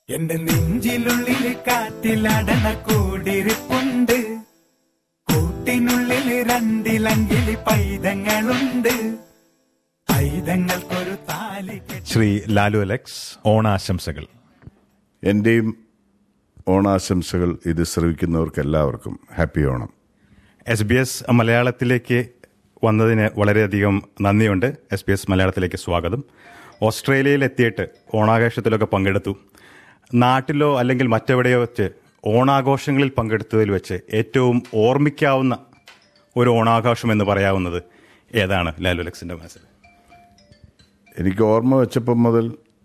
എന്റെ നെഞ്ചിലുള്ളില് കാറ്റിലടണ കൂടിരിപ്പുണ്ട് കൂട്ടിനുള്ളില് രണ്ടിലങ്കില് പൈതങ്ങളുണ്ട് പൈതങ്ങൾക്കൊരു താലി കെട്ടി ശ്രീ ലാലു അലക്സ് ഓണാശംസകൾ എൻ്റെയും ഓണാശംസകൾ ഇത് ശ്രവിക്കുന്നവർക്ക് എല്ലാവർക്കും happy Onam S B S മലയാളത്തിലേക്ക് വന്നതിന് വളരെയധികം നന്ദിയുണ്ട് എസ് ബി എസ് മലയാളത്തിലേക്ക് സ്വാഗതം ഓസ്ട്രേലിയയിൽ എത്തിയിട്ട് ഓണാഘോഷത്തിലൊക്കെ പങ്കെടുത്തു നാട്ടിലോ അല്ലെങ്കിൽ മറ്റെവിടെയോ വെച്ച് ഓണാഘോഷങ്ങളിൽ പങ്കെടുത്തതിൽ വെച്ച് ഏറ്റവും ഓർമ്മിക്കാവുന്ന ഒരു ഓണാഘോഷം എന്ന് പറയാവുന്നത് ഏതാണ് ലാലു അലക്സിന്റെ മനസ്സിൽ എനിക്ക് ഓർമ്മ വെച്ചപ്പം മുതൽ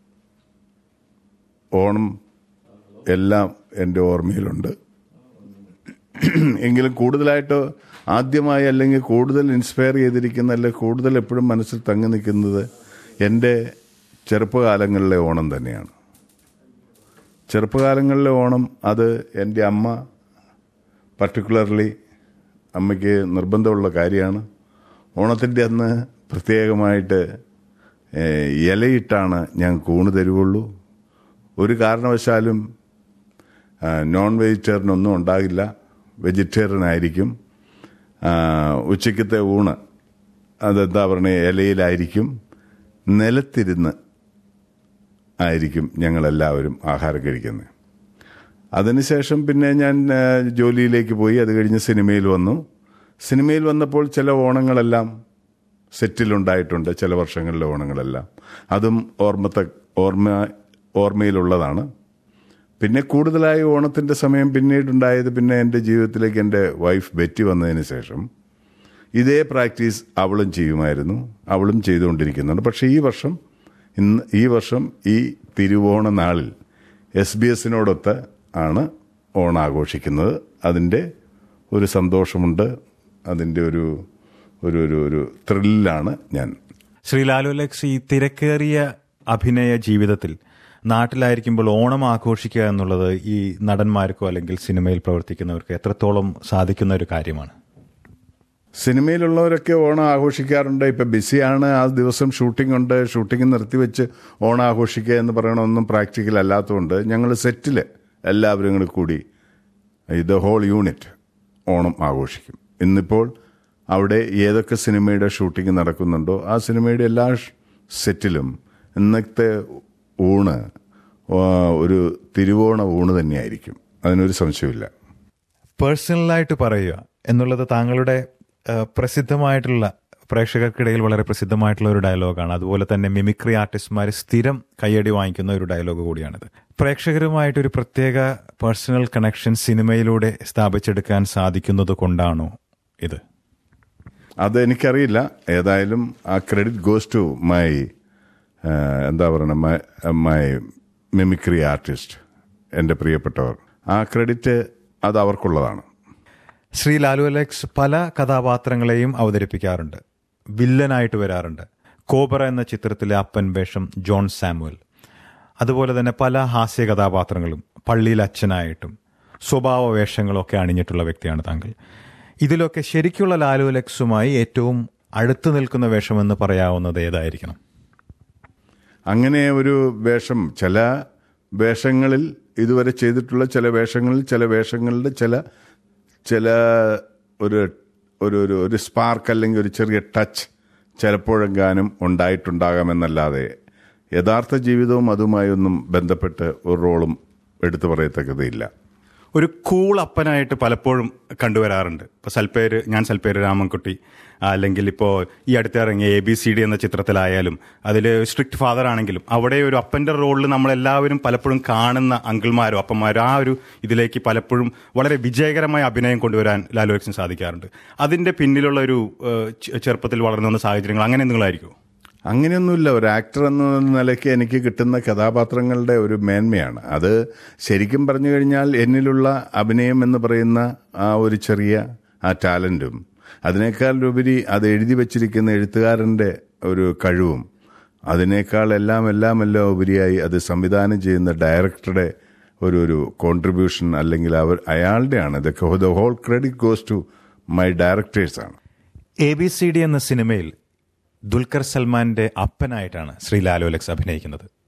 ഓണം എല്ലാം എൻ്റെ ഓർമ്മയിലുണ്ട് എങ്കിലും കൂടുതലായിട്ട് ആദ്യമായി അല്ലെങ്കിൽ കൂടുതൽ ഇൻസ്പയർ ചെയ്തിരിക്കുന്ന അല്ലെങ്കിൽ കൂടുതൽ എപ്പോഴും മനസ്സിൽ തങ്ങി നിൽക്കുന്നത് എൻ്റെ ചെറുപ്പകാലങ്ങളിലെ ഓണം തന്നെയാണ് ചെറുപ്പകാലങ്ങളിലെ ഓണം അത് എൻ്റെ അമ്മ പർട്ടിക്കുലർലി അമ്മയ്ക്ക് നിർബന്ധമുള്ള കാര്യമാണ് ഓണത്തിൻ്റെ അന്ന് പ്രത്യേകമായിട്ട് ഏഹ്, ഇലയിട്ടാണ് ഞാൻ കൂണ് തരുവുള്ളൂ ഒരു കാരണവശാലും ആ, നോൺ വെജിറ്റേറിയൻ ഒന്നും ഉണ്ടാകില്ല വെജിറ്റേറിയൻ ആയിരിക്കും ആ, ഉച്ചയ്ക്കത്തെ ഊണ് അതെന്താ പറയുക ഇലയിലായിരിക്കും നിലത്തിരുന്ന് ആയിരിക്കും ഞങ്ങളെല്ലാവരും ആഹാരം കഴിക്കുന്നത് അതിനുശേഷം പിന്നെ ഞാൻ ആ, ജോലിയിലേക്ക് പോയി അത് കഴിഞ്ഞ് സിനിമയിൽ വന്നു സിനിമയിൽ വന്നപ്പോൾ ചില ഓണങ്ങളെല്ലാം സെറ്റിലുണ്ടായിട്ടുണ്ട് ചില വർഷങ്ങളിലെ ഓണങ്ങളെല്ലാം അതും ഓർമ്മത്തെ ഓർമ്മ ഓർമ്മയിലുള്ളതാണ് പിന്നെ കൂടുതലായി ഓണത്തിൻ്റെ സമയം പിന്നീടുണ്ടായത് പിന്നെ എൻ്റെ ജീവിതത്തിലേക്ക് എൻ്റെ വൈഫ് ബെറ്റി വന്നതിന് ശേഷം ഇതേ പ്രാക്ടീസ് അവളും ചെയ്യുമായിരുന്നു അവളും ചെയ്തുകൊണ്ടിരിക്കുന്നുണ്ട് പക്ഷേ ഈ വർഷം ഇന്ന് ഈ വർഷം ഈ തിരുവോണ നാളിൽ എസ് ബി എസിനോടൊത്ത് ആണ് ഓണം ആഘോഷിക്കുന്നത് അതിൻ്റെ ഒരു സന്തോഷമുണ്ട് അതിൻ്റെ ഒരു ഒരു ഒരു ഒരു ത്രില്ലാണ് ഞാൻ ശ്രീ ലാലു അലക്സ് ഈ തിരക്കേറിയ അഭിനയ ജീവിതത്തിൽ നാട്ടിലായിരിക്കുമ്പോൾ ഓണം ആഘോഷിക്കുക എന്നുള്ളത് ഈ നടന്മാർക്കോ അല്ലെങ്കിൽ സിനിമയിൽ പ്രവർത്തിക്കുന്നവർക്ക് എത്രത്തോളം സാധിക്കുന്ന ഒരു കാര്യമാണ് സിനിമയിലുള്ളവരൊക്കെ ഓണം ആഘോഷിക്കാറുണ്ട് ഇപ്പൊ ബിസിയാണ് ആ ദിവസം ഷൂട്ടിംഗ് ഉണ്ട് ഷൂട്ടിംഗ് നിർത്തിവെച്ച് ഓണം ആഘോഷിക്കുക എന്ന് പറയണമൊന്നും പ്രാക്ടിക്കൽ അല്ലാത്തതുകൊണ്ട് ഞങ്ങൾ സെറ്റിൽ എല്ലാവരും കൂടി കൂടി ഇത് ഹോൾ യൂണിറ്റ് ഓണം ആഘോഷിക്കും ഇന്നിപ്പോൾ അവിടെ ഏതൊക്കെ സിനിമയുടെ ഷൂട്ടിംഗ് നടക്കുന്നുണ്ടോ ആ സിനിമയുടെ എല്ലാ ഷ് സെറ്റിലും ഇന്നത്തെ ഊണ് ആ, ഒരു തിരുവോണ ഊണ് തന്നെയായിരിക്കും അതിനൊരു സംശയമില്ല പേഴ്സണലായിട്ട് പറയുക എന്നുള്ളത് താങ്കളുടെ ആ, പ്രസിദ്ധമായിട്ടുള്ള പ്രേക്ഷകർക്കിടയിൽ വളരെ പ്രസിദ്ധമായിട്ടുള്ള ഒരു ഡയലോഗാണ് അതുപോലെ തന്നെ മിമിക്രി ആർട്ടിസ്റ്റ്മാർ സ്ഥിരം കയ്യടി വാങ്ങിക്കുന്ന ഒരു ഡയലോഗ് കൂടിയാണിത് പ്രേക്ഷകരുമായിട്ട് ഒരു പ്രത്യേക പേഴ്സണൽ കണക്ഷൻ സിനിമയിലൂടെ സ്ഥാപിച്ചെടുക്കാൻ സാധിക്കുന്നത് കൊണ്ടാണോ ഇത് അത് എനിക്കറിയില്ല ഏതായാലും ആ ക്രെഡിറ്റ് ഗോസ് ടു മൈ എന്താ പറയുക മൈ മൈ മിമിക്രി ആർട്ടിസ്റ്റ് എൻ്റെ പ്രിയപ്പെട്ടവർ ആ ക്രെഡിറ്റ് അത് അവർക്കുള്ളതാണ് ശ്രീ ലാലു അലക്സ് പല കഥാപാത്രങ്ങളെയും അവതരിപ്പിക്കാറുണ്ട് വില്ലനായിട്ട് വരാറുണ്ട് കോബറ എന്ന ചിത്രത്തിലെ അപ്പൻ വേഷം ജോൺ സാമുവൽ അതുപോലെ തന്നെ പല ഹാസ്യ കഥാപാത്രങ്ങളും പള്ളിയിൽ അച്ഛനായിട്ടും സ്വഭാവ വേഷങ്ങളൊക്കെ അണിഞ്ഞിട്ടുള്ള വ്യക്തിയാണ് താങ്കൾ ഇതിലൊക്കെ ശരിക്കുള്ള ലാലു അലക്സുമായി ഏറ്റവും അടുത്ത് നിൽക്കുന്ന വേഷമെന്ന് പറയാവുന്നത് ഏതായിരിക്കണം അങ്ങനെ ഒരു വേഷം ചില വേഷങ്ങളിൽ ഇതുവരെ ചെയ്തിട്ടുള്ള ചില വേഷങ്ങളിൽ ചില വേഷങ്ങളുടെ ചില ചില ഒരു ഒരു ഒരു ഒരു സ്പാർക്ക് അല്ലെങ്കിൽ ഒരു ചെറിയ ടച്ച് ചിലപ്പോഴെങ്ങാനും ഉണ്ടായിട്ടുണ്ടാകാമെന്നല്ലാതെ യഥാർത്ഥ ജീവിതവും അതുമായി ഒന്നും ബന്ധപ്പെട്ട് ഒരു റോളും എടുത്തു പറയത്തക്കതയില്ല ഒരു കൂൾ അപ്പനായിട്ട് പലപ്പോഴും കണ്ടുവരാറുണ്ട് ഇപ്പോൾ സൽപ്പേര് ഞാൻ സൽപ്പേര് രാമൻകുട്ടി അല്ലെങ്കിൽ ഇപ്പോൾ ഈ അടുത്തിറങ്ങിയ എ ബി സി ഡി എന്ന ചിത്രത്തിലായാലും അതിൽ സ്ട്രിക്റ്റ് ഫാദർ ആണെങ്കിലും അവിടെ ഒരു അപ്പൻ്റെ റോളിൽ നമ്മളെല്ലാവരും പലപ്പോഴും കാണുന്ന അങ്കിൾമാരോ അപ്പന്മാരോ ആ ഒരു ഇതിലേക്ക് പലപ്പോഴും വളരെ വിജയകരമായ അഭിനയം കൊണ്ടുവരാൻ ലാലു എക്സിന് സാധിക്കാറുണ്ട് അതിൻ്റെ പിന്നിലുള്ള ഒരു ഏഹ്, ചെ- ചെറുപ്പത്തിൽ വളർന്നു വന്ന സാഹചര്യങ്ങൾ അങ്ങനെ എന്തെങ്കിലുമായിരിക്കുമോ അങ്ങനെയൊന്നുമില്ല ഒരു ആക്ടർ എന്ന നിലയ്ക്ക് എനിക്ക് കിട്ടുന്ന കഥാപാത്രങ്ങളുടെ ഒരു മേന്മയാണ് അത് ശരിക്കും പറഞ്ഞു കഴിഞ്ഞാൽ എന്നിലുള്ള അഭിനയം എന്ന് പറയുന്ന ആ ഒരു ചെറിയ ആ ടാലന്റും അതിനേക്കാൾ ഉപരി അത് എഴുതി വച്ചിരിക്കുന്ന എഴുത്തുകാരൻ്റെ ഒരു കഴിവും അതിനേക്കാൾ എല്ലാം എല്ലാം എല്ലാം ഉപരിയായി അത് സംവിധാനം ചെയ്യുന്ന ഡയറക്ടറുടെ ഒരു ഒരു കോൺട്രിബ്യൂഷൻ അല്ലെങ്കിൽ അവർ അയാളുടെയാണ് the whole credit goes to my ഡയറക്ടേഴ്സാണ് എ ബി സി ഡി എന്ന സിനിമയിൽ ദുൽഖർ സൽമാന്റെ അപ്പനായിട്ടാണ് ശ്രീ ലാലു അലക്സ് അഭിനയിക്കുന്നത്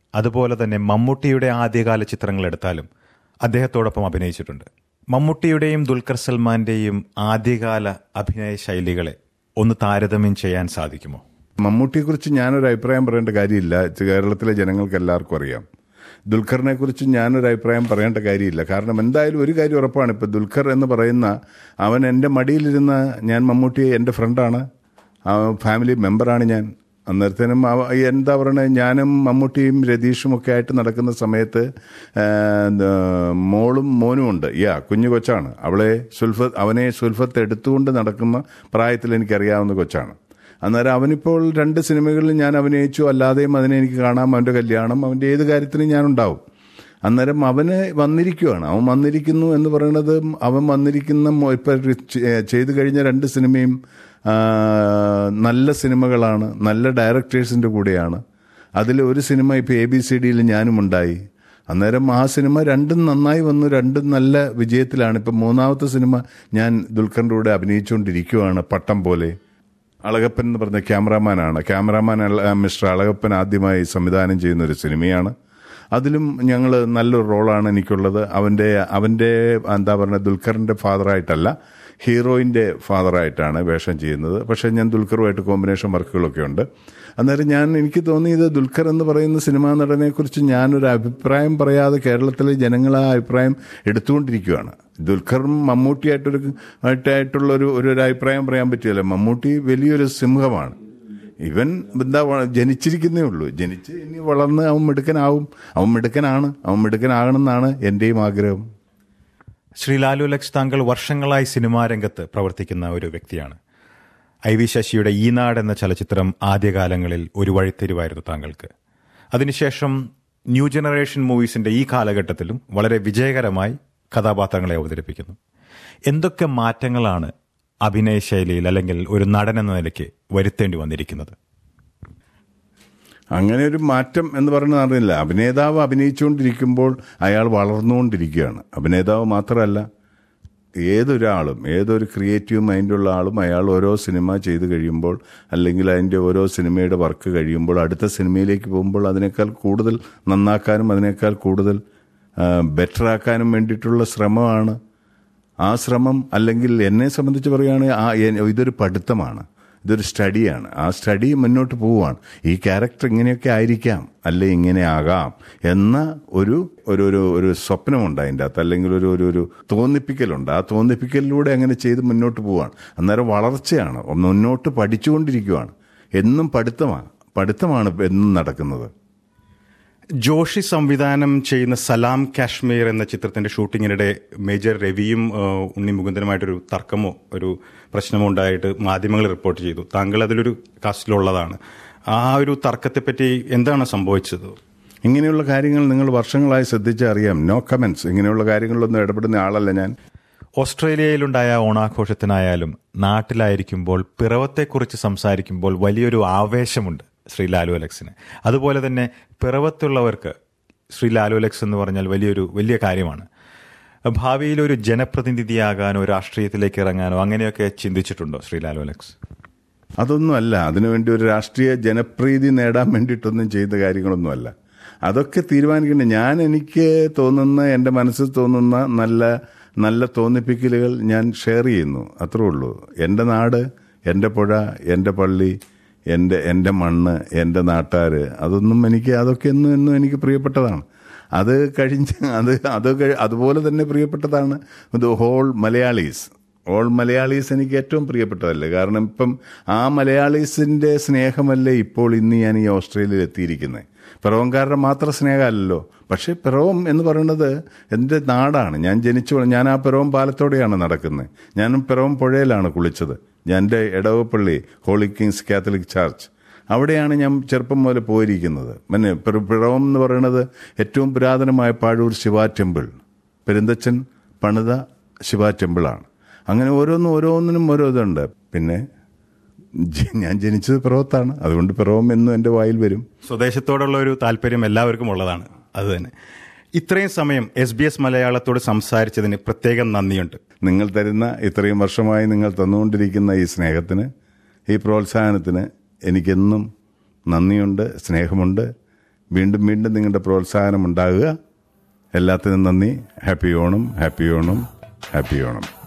അതുപോലെ തന്നെ മമ്മൂട്ടിയുടെ ആദ്യകാല ചിത്രങ്ങൾ എടുത്താലും അദ്ദേഹത്തോടൊപ്പം അഭിനയിച്ചിട്ടുണ്ട് മമ്മൂട്ടിയുടെയും ദുൽഖർ സൽമാന്റെയും ആദ്യകാല അഭിനയ ശൈലികളെ ഒന്ന് താരതമ്യം ചെയ്യാൻ സാധിക്കുമോ മമ്മൂട്ടിയെക്കുറിച്ച് ഞാനൊരു അഭിപ്രായം പറയേണ്ട കാര്യമില്ല ഇത് കേരളത്തിലെ ജനങ്ങൾക്ക് എല്ലാവർക്കും അറിയാം ദുൽഖറിനെ കുറിച്ച് ഞാനൊരു അഭിപ്രായം പറയേണ്ട കാര്യമില്ല കാരണം എന്തായാലും ഒരു കാര്യം ഉറപ്പാണ് ഇപ്പം ദുൽഖർ എന്ന് പറയുന്ന അവൻ എൻ്റെ മടിയിലിരുന്ന ഞാൻ മമ്മൂട്ടി എൻ്റെ ഫ്രണ്ടാണ് ആ ഫാമിലി മെമ്പറാണ് ഞാൻ അന്നേരത്തേനും അവ- എന്താ പറയുന്നത് ഞാനും മമ്മൂട്ടിയും രതീഷും ഒക്കെ ആയിട്ട് നടക്കുന്ന സമയത്ത് ആ, എന്താ, മോളും മോനും ഉണ്ട് യാ കുഞ്ഞു കൊച്ചാണ് അവളെ സുൽഫത്ത് അവനെ സുൽഫത്ത് എടുത്തുകൊണ്ട് നടക്കുന്ന പ്രായത്തിൽ എനിക്കറിയാവുന്ന കൊച്ചാണ് അന്നേരം അവനിപ്പോൾ രണ്ട് സിനിമകളിൽ ഞാൻ അഭിനയിച്ചു അല്ലാതെയും അതിനെ എനിക്ക് കാണാം അവൻ്റെ കല്യാണം അവൻ്റെ ഏത് കാര്യത്തിനും ഞാനുണ്ടാവും അന്നേരം അവന് വന്നിരിക്കുവാണ് അവൻ വന്നിരിക്കുന്നു എന്ന് പറയുന്നത് അവൻ വന്നിരിക്കുന്ന മൊ- ഇപ്പൊ ചെ- ചെയ്തു കഴിഞ്ഞ രണ്ട് സിനിമയും ആ, നല്ല സിനിമകളാണ് നല്ല ഡയറക്ടേഴ്സിൻ്റെ കൂടെയാണ് അതിൽ ഒരു സിനിമ ഇപ്പോൾ എ ബി സി ഡിയിൽ ഞാനും ഉണ്ടായി അന്നേരം ആ സിനിമ രണ്ടും നന്നായി വന്നു രണ്ടും നല്ല വിജയത്തിലാണ് ഇപ്പം മൂന്നാമത്തെ സിനിമ ഞാൻ ദുൽഖറിൻ്റെ കൂടെ അഭിനയിച്ചുകൊണ്ടിരിക്കുവാണ് പട്ടം പോലെ അളകപ്പൻ എന്ന് പറഞ്ഞ ക്യാമറാമാനാണ് ക്യാമറാമാൻ അള- മിസ്റ്റർ അളകപ്പൻ ആദ്യമായി സംവിധാനം ചെയ്യുന്ന ഒരു സിനിമയാണ് അതിലും ഞങ്ങൾ നല്ലൊരു റോളാണ് എനിക്കുള്ളത് അവൻ്റെ അവൻ്റെ എന്താ പറയുക ദുൽഖറിൻ്റെ ഫാദറായിട്ടല്ല ഹീറോയിൻ്റെ ഫാദറായിട്ടാണ് വേഷം ചെയ്യുന്നത് പക്ഷേ ഞാൻ ദുൽഖറുമായിട്ട് കോമ്പിനേഷൻ വർക്കുകളൊക്കെ ഉണ്ട് അന്നേരം ഞാൻ എനിക്ക് തോന്നിയത് ദുൽഖർ എന്ന് പറയുന്ന സിനിമാ നടനെക്കുറിച്ച് ഞാനൊരു അഭിപ്രായം പറയാതെ കേരളത്തിലെ ജനങ്ങൾ ആ അഭിപ്രായം എടുത്തുകൊണ്ടിരിക്കുകയാണ് ദുൽഖറും മമ്മൂട്ടിയായിട്ടൊരു ആയിട്ടായിട്ടുള്ള ഒരു ഒരു ഒരു അഭിപ്രായം പറയാൻ പറ്റില്ല മമ്മൂട്ടി വലിയൊരു സിംഹമാണ് ഇവൻ എന്താ വ- ജനിച്ചിരിക്കുന്നേ ഉള്ളൂ ജനിച്ച് ഇനി വളർന്ന് അവൻ മിടുക്കനാവും അവൻ മിടുക്കനാണ് അവൻ മിടുക്കനാകണമെന്നാണ് എൻ്റെയും ആഗ്രഹം ശ്രീ ലാലു ലക്സ് താങ്കൾ വർഷങ്ങളായി സിനിമാ രംഗത്ത് പ്രവർത്തിക്കുന്ന ഒരു വ്യക്തിയാണ് ഐ വി ശശിയുടെ ഈനാട് എന്ന ചലച്ചിത്രം ആദ്യകാലങ്ങളിൽ ഒരു വഴിത്തിരിവായിരുന്നു താങ്കൾക്ക് അതിനുശേഷം ന്യൂ ജനറേഷൻ മൂവീസിന്റെ ഈ കാലഘട്ടത്തിലും വളരെ വിജയകരമായി കഥാപാത്രങ്ങളെ അവതരിപ്പിക്കുന്നു എന്തൊക്കെ മാറ്റങ്ങളാണ് അഭിനയ ശൈലിയിൽ അല്ലെങ്കിൽ ഒരു നടൻ എന്ന നിലയ്ക്ക് വരുത്തേണ്ടി വന്നിരിക്കുന്നത് അങ്ങനെ ഒരു മാറ്റം എന്ന് പറയുന്നത് അറിയില്ല അഭിനേതാവ് അഭിനയിച്ചുകൊണ്ടിരിക്കുമ്പോൾ അയാൾ വളർന്നുകൊണ്ടിരിക്കുകയാണ് അഭിനേതാവ് മാത്രമല്ല ഏതൊരാളും ഏതൊരു ക്രിയേറ്റീവ് മൈൻഡുള്ള ആളും അയാൾ ഓരോ സിനിമ ചെയ്ത് കഴിയുമ്പോൾ അല്ലെങ്കിൽ അതിൻ്റെ ഓരോ സിനിമയുടെ വർക്ക് കഴിയുമ്പോൾ അടുത്ത സിനിമയിലേക്ക് പോകുമ്പോൾ അതിനേക്കാൾ കൂടുതൽ നന്നാക്കാനും അതിനേക്കാൾ കൂടുതൽ ബെറ്റർ ആക്കാനും വേണ്ടിയിട്ടുള്ള ശ്രമമാണ് ആ ശ്രമം അല്ലെങ്കിൽ എന്നെ സംബന്ധിച്ച് പറയുകയാണെങ്കിൽ ആ എ- ഇതൊരു പഠിത്തമാണ് ഇതൊരു സ്റ്റഡിയാണ് ആ സ്റ്റഡി മുന്നോട്ട് പോവുകയാണ് ഈ ക്യാരക്ടർ ഇങ്ങനെയൊക്കെ ആയിരിക്കാം അല്ലെ ഇങ്ങനെ ആകാം എന്ന ഒരു ഒരു ഒരു ഒരു സ്വപ്നമുണ്ട് അതിൻ്റെ അകത്ത് അല്ലെങ്കിൽ ഒരു ഒരു ഒരു തോന്നിപ്പിക്കലുണ്ട് ആ തോന്നിപ്പിക്കലിലൂടെ അങ്ങനെ ചെയ്ത് മുന്നോട്ട് പോവുകയാണ് അന്നേരം വളർച്ചയാണ് മുന്നോട്ട് പഠിച്ചുകൊണ്ടിരിക്കുകയാണ് എന്നും പഠിത്തമാണ് പഠിത്തമാണ് എന്നും നടക്കുന്നത് ജോഷി സംവിധാനം ചെയ്യുന്ന സലാം കാശ്മീർ എന്ന ചിത്രത്തിന്റെ ഷൂട്ടിങ്ങിനിടെ മേജർ രവിയും ആ, ഉണ്ണി മുകുന്ദനുമായിട്ടൊരു തർക്കമോ ഒരു പ്രശ്നമോ ഉണ്ടായിട്ട് മാധ്യമങ്ങൾ റിപ്പോർട്ട് ചെയ്തു താങ്കൾ അതിലൊരു കാസ്റ്റിലുള്ളതാണ് ആ ഒരു തർക്കത്തെപ്പറ്റി എന്താണ് സംഭവിച്ചത് ഇങ്ങനെയുള്ള കാര്യങ്ങൾ നിങ്ങൾ വർഷങ്ങളായി ശ്രദ്ധിച്ചറിയാം നോ കമൻസ് ഇങ്ങനെയുള്ള കാര്യങ്ങളിലൊന്നും ഇടപെടുന്ന ആളല്ല ഞാൻ ഓസ്ട്രേലിയയിലുണ്ടായ ഓണാഘോഷത്തിനായാലും നാട്ടിലായിരിക്കുമ്പോൾ പിറവത്തെക്കുറിച്ച് സംസാരിക്കുമ്പോൾ വലിയൊരു ആവേശമുണ്ട് ശ്രീ ലാലു അലക്സിന് അതുപോലെ തന്നെ പിറവത്തുള്ളവർക്ക് ശ്രീ ലാലു അലക്സ് എന്ന് പറഞ്ഞാൽ വലിയൊരു വലിയ കാര്യമാണ് ഭാവിയിൽ ഒരു ജനപ്രതിനിധിയാകാനോ രാഷ്ട്രീയത്തിലേക്ക് ഇറങ്ങാനോ അങ്ങനെയൊക്കെ ചിന്തിച്ചിട്ടുണ്ടോ ശ്രീ ലാലു അലക്സ് അതൊന്നുമല്ല അതിനുവേണ്ടി ഒരു രാഷ്ട്രീയ ജനപ്രീതി നേടാൻ വേണ്ടിയിട്ടൊന്നും ചെയ്ത കാര്യങ്ങളൊന്നുമല്ല അതൊക്കെ തീരുമാനിക്കേണ്ട ഞാൻ എനിക്ക് തോന്നുന്ന എൻ്റെ മനസ്സിൽ തോന്നുന്ന നല്ല നല്ല തോന്നിപ്പിക്കലുകൾ ഞാൻ ഷെയർ ചെയ്യുന്നു അത്രേ ഉള്ളൂ എൻ്റെ നാട് എൻ്റെ പുഴ എൻ്റെ പള്ളി എൻ്റെ എൻ്റെ മണ്ണ് എൻ്റെ നാട്ടുകാർ അതൊന്നും എനിക്ക് അതൊക്കെ എന്നും എന്നും എനിക്ക് പ്രിയപ്പെട്ടതാണ് അത് കഴിഞ്ഞ് അത് അത് കഴി- അതുപോലെ തന്നെ പ്രിയപ്പെട്ടതാണ് ഇത് ഹോൾ മലയാളീസ് ഓൾ മലയാളീസ് എനിക്ക് ഏറ്റവും പ്രിയപ്പെട്ടതല്ലേ കാരണം ഇപ്പം ആ മലയാളീസിന്റെ സ്നേഹമല്ലേ ഇപ്പോൾ ഇന്ന് ഞാൻ ഈ ഓസ്ട്രേലിയയിൽ എത്തിയിരിക്കുന്നത് പിറവംകാരുടെ മാത്രം സ്നേഹമല്ലല്ലോ പക്ഷേ പിറവം എന്ന് പറയുന്നത് എൻ്റെ നാടാണ് ഞാൻ ജനിച്ചു വള- ഞാൻ ആ പിറവം പാലത്തോടെയാണ് നടക്കുന്നത് ഞാനും പിറവം പുഴയിലാണ് കുളിച്ചത് ഞാൻ എൻ്റെ Edavappally Holy Kings Catholic Church അവിടെയാണ് ഞാൻ ചെറുപ്പം മുതൽ പോയിരിക്കുന്നത് പിന്നെ പിറ- പിറവം എന്ന് പറയുന്നത് ഏറ്റവും പുരാതനമായ പാഴൂർ ശിവ ടെമ്പിൾ പെരുന്തച്ചൻ പണിത ശിവ ടെമ്പിളാണ് അങ്ങനെ ഓരോന്നും ഓരോന്നിനും ഓരോ ഇതുണ്ട് പിന്നെ ജ- ഞാൻ ജനിച്ചത് പിറവത്താണ് അതുകൊണ്ട് പിറവം എന്നും എൻ്റെ വായിൽ വരും സ്വദേശത്തോടുള്ള ഒരു താല്പര്യം എല്ലാവർക്കും ഉള്ളതാണ് അത് തന്നെ ഇത്രയും സമയം എസ് ബി എസ് മലയാളത്തോട് സംസാരിച്ചതിന് പ്രത്യേകം നന്ദിയുണ്ട് നിങ്ങൾ തരുന്ന ഇത്രയും വർഷമായി നിങ്ങൾ തന്നുകൊണ്ടിരിക്കുന്ന ഈ സ്നേഹത്തിന് ഈ പ്രോത്സാഹനത്തിന് എനിക്കെന്നും നന്ദിയുണ്ട് സ്നേഹമുണ്ട് വീണ്ടും വീണ്ടും നിങ്ങളുടെ പ്രോത്സാഹനം ഉണ്ടാകുക എല്ലാത്തിനും നന്ദി happy Onam happy Onam happy Onam